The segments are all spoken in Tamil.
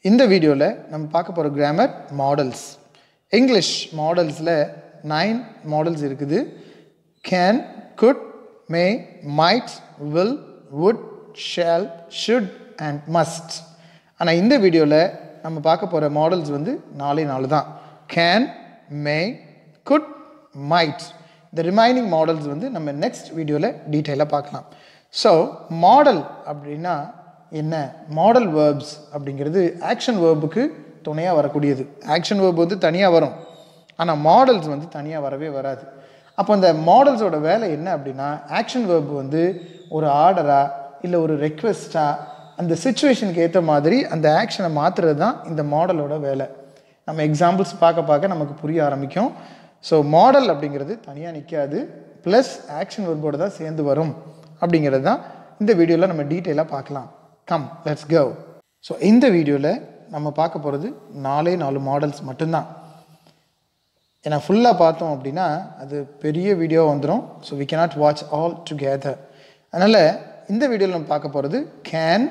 இந்த வீடியோவில் நம்ம பார்க்க போகிற கிராமர் மாடல்ஸ் இங்கிலீஷ் மாடல்ஸில் நைன் மாடல்ஸ் இருக்குது can could may might will would shall should and must ஆனால் இந்த வீடியோவில் நம்ம பார்க்க போகிற மாடல்ஸ் வந்து நாலே நாலு தான் கேன் மே குட் மைட் இந்த ரிமைனிங் மாடல்ஸ் வந்து நம்ம நெக்ஸ்ட் வீடியோவில் டீட்டெயிலாக பார்க்கலாம் ஸோ மாடல் அப்படின்னா என்ன மாடல் வேர்ப்ஸ் அப்படிங்கிறது ஆக்ஷன் வேர்புக்கு துணையாக வரக்கூடியது ஆக்ஷன் வேர்ப் வந்து தனியாக வரும் ஆனால் மாடல்ஸ் வந்து தனியாக வரவே வராது அப்போ இந்த மாடல்ஸோட வேலை என்ன அப்படின்னா ஆக்ஷன் வேர்ப் வந்து ஒரு ஆர்டராக இல்லை ஒரு ரெக்வெஸ்ட்டாக அந்த சுச்சுவேஷனுக்கு ஏற்ற மாதிரி அந்த ஆக்ஷனை மாற்றுறது தான் இந்த மாடலோட வேலை நம்ம எக்ஸாம்பிள்ஸ் பார்க்க பார்க்க நமக்கு புரிய ஆரம்பிக்கும் ஸோ மாடல் அப்படிங்கிறது தனியாக நிற்காது ப்ளஸ் ஆக்ஷன் வெர்போடு தான் சேர்ந்து வரும் அப்படிங்கிறது தான் இந்த வீடியோவில் நம்ம டீட்டெயிலாக பார்க்கலாம் கம் லெட்ஸ் கோ ஸோ இந்த வீடியோவில் நம்ம பார்க்க போகிறது நாலே நாலு மாடல்ஸ் மட்டும்தான் ஏன்னா ஃபுல்லாக பார்த்தோம் அப்படின்னா அது பெரிய வீடியோ வந்துடும் so we cannot watch all together அதனால் இந்த வீடியோவில் நம்ம பார்க்க போகிறது கேன்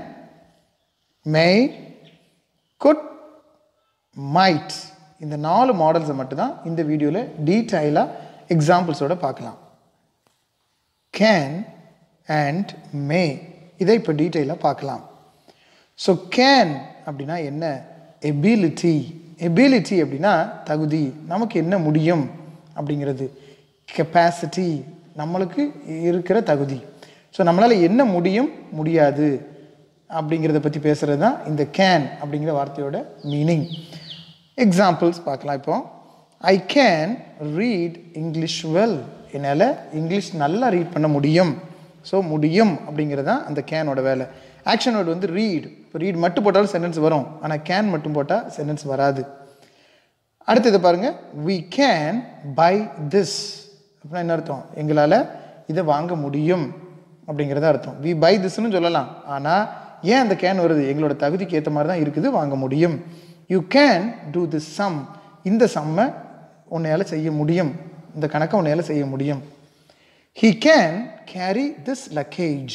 மே குட் மைட் இந்த நாலு மாடல்ஸை மட்டும்தான் இந்த வீடியோவில் டீட்டெயிலாக எக்ஸாம்பிள்ஸோட பார்க்கலாம் கேன் அண்ட் மே இதை இப்போ டீட்டெயிலாக பார்க்கலாம் ஸோ கேன் அப்படின்னா என்ன எபிலிட்டி எபிலிட்டி அப்படின்னா தகுதி நமக்கு என்ன முடியும் அப்படிங்கிறது கெப்பாசிட்டி நம்மளுக்கு இருக்கிற தகுதி ஸோ நம்மளால் என்ன முடியும் முடியாது அப்படிங்கிறத பற்றி பேசுகிறது தான் இந்த கேன் அப்படிங்கிற வார்த்தையோட மீனிங் எக்ஸாம்பிள்ஸ் பார்க்கலாம் இப்போ I can read English well என்னால் இங்கிலீஷ் நல்லா ரீட் பண்ண முடியும் ஸோ முடியும் அப்படிங்கிறது தான் அந்த கேனோட வேலை ஆக்ஷன் வேர்டு வந்து ரீட் இப்போ ரீட் மட்டும் போட்டாலும் சென்டென்ஸ் வரும் ஆனால் கேன் மட்டும் போட்டால் சென்டென்ஸ் வராது அடுத்தது பாருங்கள் வி கேன் பை திஸ் அப்படின்னா என்ன அர்த்தம் எங்களால் இதை வாங்க முடியும் அப்படிங்கிறத அர்த்தம் வி பை திஸ்னு சொல்லலாம் ஆனால் ஏன் அந்த கேன் வருது எங்களோட தகுதிக்கு ஏற்ற மாதிரி தான் இருக்குது வாங்க முடியும் you can do this sum இந்த சம்மை உன்னையால் செய்ய முடியும் இந்த கணக்கை உன்னையால் செய்ய முடியும் he can carry this luggage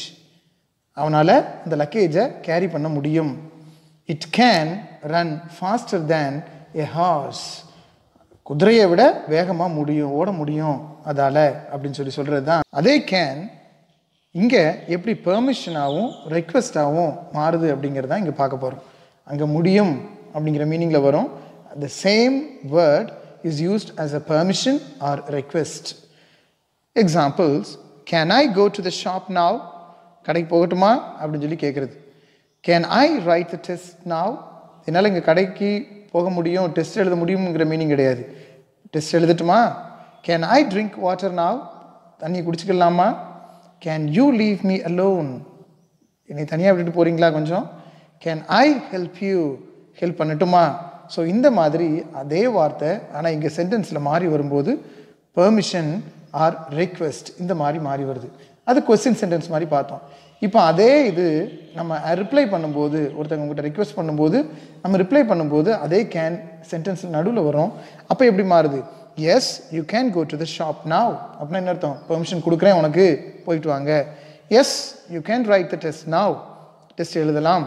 அவனால் இந்த லக்கேஜை கேரி பண்ண முடியும் it can run faster than a horse குதிரையை விட வேகமாக முடியும் ஓட முடியும் அதால் அப்படின்னு சொல்லி சொல்கிறது தான் அதே கேன் இங்கே எப்படி பெர்மிஷனாகவும் ரெக்வெஸ்டாகவும் மாறுது அப்படிங்கிறது தான் இங்கே பார்க்க போகிறோம் அங்கே முடியும் அப்படிங்கிற மீனிங்கில் வரும் the same word is used as a permission or request examples can I go to the shop now கடைக்கு போகட்டுமா அப்படின்னு சொல்லி கேட்குறது can I write the test now என்னால் இங்கே கடைக்கு போக முடியும் டெஸ்ட் எழுத முடியுங்கிற மீனிங் கிடையாது டெஸ்ட் எழுதட்டுமா can I drink water now தண்ணி குடிச்சிக்கலாமா can you leave me alone என்னை தனியாக விட்டுட்டு போகிறீங்களா கொஞ்சம் can I help you help பண்ணட்டுமா ஸோ இந்த மாதிரி அதே வார்த்தை ஆனால் இங்கே சென்டென்ஸில் மாறி வரும்போது பெர்மிஷன் ஆர் ரெக்வெஸ்ட் இந்த மாதிரி மாறி வருது அது கொஸ்டின் சென்டென்ஸ் மாதிரி பார்த்தோம் இப்போ அதே இது நம்ம ரிப்ளை பண்ணும்போது ஒருத்தவங்க உங்கள்கிட்ட ரிக்வெஸ்ட் பண்ணும்போது நம்ம ரிப்ளை பண்ணும்போது அதே கேன் சென்டென்ஸ் நடுவில் வரும் அப்போ எப்படி மாறுது yes you can go to the shop now அப்படின்னா என்ன அர்த்தம் பெர்மிஷன் கொடுக்குறேன் உனக்கு போயிட்டு வாங்க yes you can write the test now test எழுதலாம்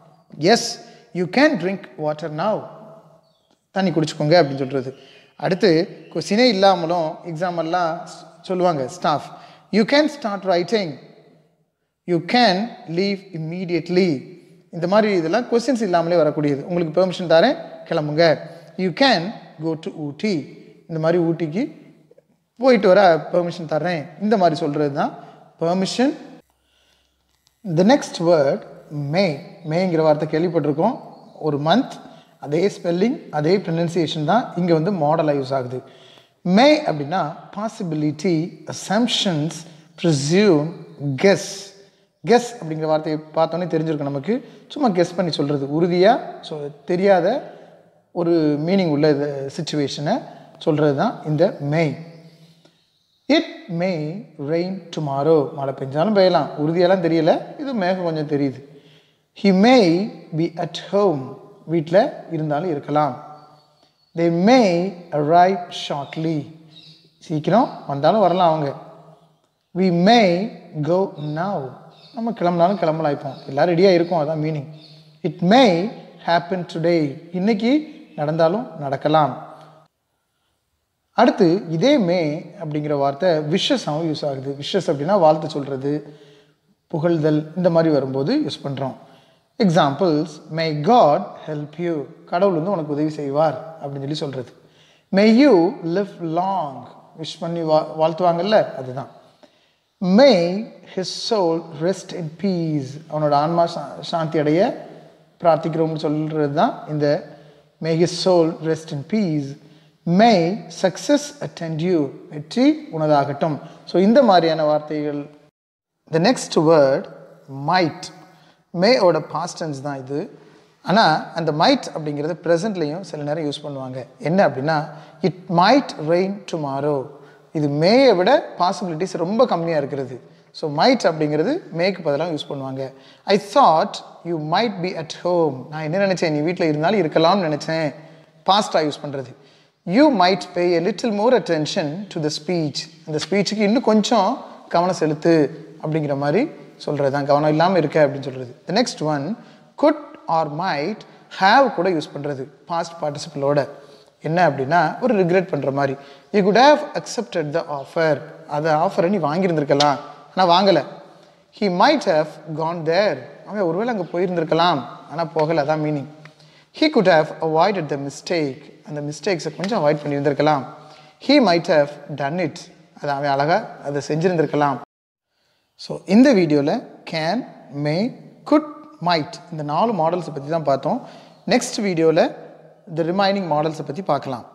yes you can drink water now தண்ணி குடிச்சுக்கோங்க அப்படின்னு சொல்கிறது அடுத்து கொஸ்டினே இல்லாமலும் எக்ஸாம் எல்லாம் சொல்லுவாங்க staff you can start writing you can leave immediately இந்த மாதிரி இதெல்லாம் கொஸ்டின்ஸ் இல்லாமலே வரக்கூடியது உங்களுக்கு பெர்மிஷன் தரேன் கிளம்புங்க you can go to Ooty இந்த மாதிரி ஊட்டிக்கு போயிட்டு வர பெர்மிஷன் தர்றேன் இந்த மாதிரி சொல்கிறது தான் permission the next word may மேங்கிற வார்த்தை கேள்விப்பட்டிருக்கோம் ஒரு மந்த் அதே ஸ்பெல்லிங் அதே ப்ரொனன்சியேஷன் தான் இங்கே வந்து மாடலாக யூஸ் ஆகுது மே அப்படின்னா possibility assumptions presume guess guess அப்படிங்கிற வார்த்தையை பார்த்தோன்னே தெரிஞ்சிருக்கும் நமக்கு சும்மா கெஸ் பண்ணி சொல்கிறது உறுதியாக சொ தெரியாத ஒரு மீனிங் உள்ள சுச்சுவேஷனை சொல்கிறது தான் இந்த may it may rain tomorrow மழை பெஞ்சாலும் பெய்யலாம் உறுதியெல்லாம் தெரியல இது மேகம் கொஞ்சம் தெரியுது he may be at home வீட்டில் இருந்தாலும் இருக்கலாம் தே மே அரைவ் ஷார்ட்லி சீக்கிரம் வந்தாலும் வரலாம் அவங்க வி மே கோ நவ் நம்ம கிளம்புனாலும் கிளம்பலாம் இப்போ எல்லாம் ரெடியாக இருக்கும் அதான் meaning it may happen today இன்னைக்கு நடந்தாலும் நடக்கலாம் அடுத்து இதே மே அப்படிங்கிற வார்த்தை விஷஸாகவும் யூஸ் ஆகுது விஷஸ் அப்படின்னா வாழ்த்து சொல்கிறது புகழ்தல் இந்த மாதிரி வரும்போது யூஸ் பண்ணுறோம் examples may God help you கடவுள் வந்து உனக்கு உதவி செய்வார் அப்படின்னு சொல்லி சொல்கிறது may you live long wish பண்ணி வா வாழ்த்துவாங்கல்ல அதுதான் may his soul rest in peace அவனோட ஆன்மா சா சாந்தி அடைய பிரார்த்திக்கிறோம்னு சொல்கிறது தான் இந்த may his soul rest in peace may success attend you வெற்றி உனதாகட்டும் ஸோ இந்த மாதிரியான வார்த்தைகள் த நெக்ஸ்ட் வேர்ட் மைட் மேயோட பாஸ்டன்ஸ் தான் இது ஆனால் அந்த மைட் அப்படிங்கிறது ப்ரெசண்ட்லேயும் சில நேரம் யூஸ் பண்ணுவாங்க என்ன அப்படின்னா இட் மைட் ரெயின் டுமாரோ இது மேயை விட பாசிபிலிட்டிஸ் ரொம்ப கம்மியாக இருக்கிறது ஸோ மைட் அப்படிங்கிறது மேக்கு பதிலாக யூஸ் பண்ணுவாங்க I thought you might be at home நான் என்ன நினச்சேன் நீ வீட்டில் இருந்தாலும் இருக்கலாம்னு நினச்சேன் பாஸ்டாக யூஸ் பண்ணுறது you might pay a little more attention to the speech அந்த ஸ்பீச்சுக்கு இன்னும் கொஞ்சம் கவனம் செலுத்து அப்படிங்கிற மாதிரி சொல்கிறது தான் கவனம் இல்லாமல் இருக்க அப்படின்னு சொல்கிறது the next one could or might have கூட யூஸ் பண்ணுறது பாஸ்ட் பார்ட்டிசிபிளோட என்ன அப்படின்னா ஒரு ரிக்ரெட் பண்ணுற மாதிரி you could have accepted the offer அந்த ஆஃபரை நீ வாங்கியிருந்திருக்கலாம் ஆனால் வாங்கலை he might have gone there அவன் ஒருவேளை அங்கே போயிருந்திருக்கலாம் ஆனால் போகலை அதான் meaning he could have avoided the mistake அந்த மிஸ்டேக்ஸை கொஞ்சம் அவாய்ட் பண்ணியிருந்திருக்கலாம் he might have done it அதை அவன் அழகாக அதை செஞ்சுருந்திருக்கலாம் ஸோ இந்த வீடியோவில் கேன் மே குட் மைட் இந்த நாலு மாடல்ஸை பற்றி தான் பார்த்தோம் நெக்ஸ்ட் வீடியோவில் த ரிமைனிங் மாடல்ஸை பற்றி பார்க்கலாம்